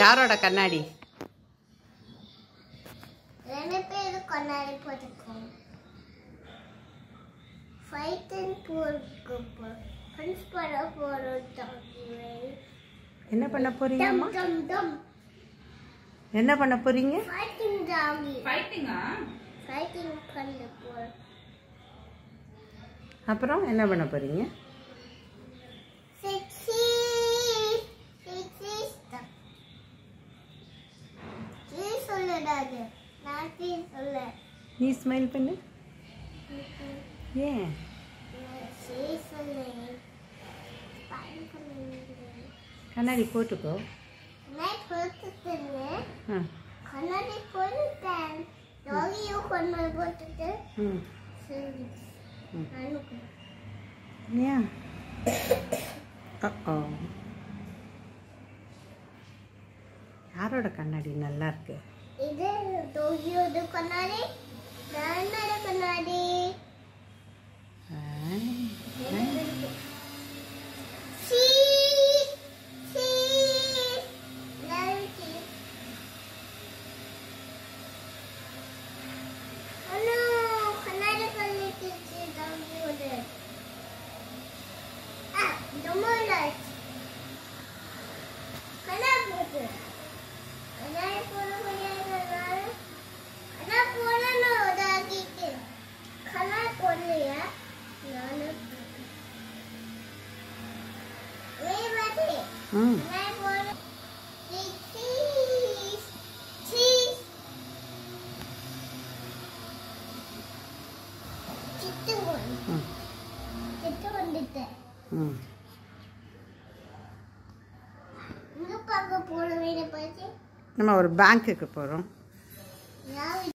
யாரோட கண்ணாடி ரெண்டு பேரும் கொண்டாடி போட்டுக்கோங்க ஃபைட்டிங் போருக்கு ஃப்ரெண்ட்ஸ் பண்ண போகிறோம் என்ன பண்ண போறீங்கம்மா டம் டம் டம் என்ன பண்ண போறீங்க ஃபைட்டிங் டாகி ஃபைட்டிங்கா ஃபைட்டிங் பண்ண போகிறோம் அப்புறம் என்ன பண்ண போறீங்க சிக்ஸி சிக்ஸி ஸ்டாப் சீ சொல்லடாது நான் சீ சொல்ல நீ ஸ்மைல் பண்ணு ஏன் சீ சொல்ல பயன் பண்ணுங்க கண்ணாடி போட்டுக்கோ நான் போட்டுட்டேன் ஆ கண்ணாடி போட்டுட்டேன் டாகியும் கொண்டாடி போட்டுட்டு ம் சரி ம். நானும் ஏன் ஓ யாரோட கண்ணாடி நல்லா இருக்கு இது டாகியோட கண்ணாடி நானோட கண்ணாடி ஆ, சீ சீ லாரிச்சி அண்ணா கண்ணாடி பண்ணிட்டு டாகியோட ஆ டொமோலைட் கண்ணாடி போட்டு கண்ணாடி போட முடியாதனால அண்ணா போடணும் டாகிக்கு கண்ணாடி போடலையா நானும் Wait, wait, ம் And I want the cheese. Cheese. Siddhu one ம் சித்து வந்துட்டேன் ம் இங்க பார்க்க போன வீடு பார்த்து நம்ம ஒரு பேங்க்குக்கு போகிறோம் யார்